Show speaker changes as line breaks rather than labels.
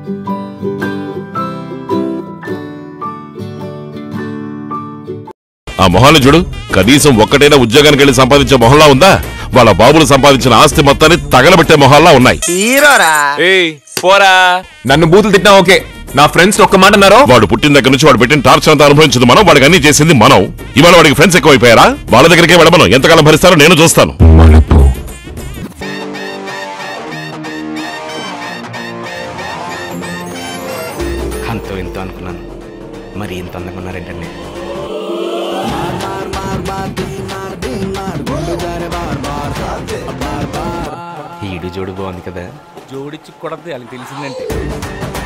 ఆ మొహాలు చూడు కనీసం ఒక్కటైనా ఉద్యోగానికి వెళ్ళి సంపాదించే మొహంలా ఉందా వాళ్ళ బాబులు సంపాదించిన ఆస్తి మొత్తాన్ని తగలబెట్టే మొహాల్లా ఉన్నాయి
హీరోరా
ఏయ్ పోరా
నన్ను బూతులు తిట్టినా ఓకే నా ఫ్రెండ్స్ ఒక్క మాట అన్నారో
వాడు పుట్టిన దగ్గర నుంచి వాడు పెట్టిన టార్చర్ అంతా అనుభవించదు మనం వాడికి అన్ని చేసింది మనం ఇవాళ వాడికి ఫ్రెండ్స్ ఎక్కువైపోయారా వాళ్ళ దగ్గరికి వెళ్ళమను ఎంతకాలం భరిస్తారో నేను చూస్తాను
అంతో ఇంతో అనుకున్నాను మరి ఇంత అందంగా ఉన్నారేంటండి ఈడు జోడు బాగుంది కదా
జోడించి కొడద్దు వాళ్ళకి తెలిసిందంటే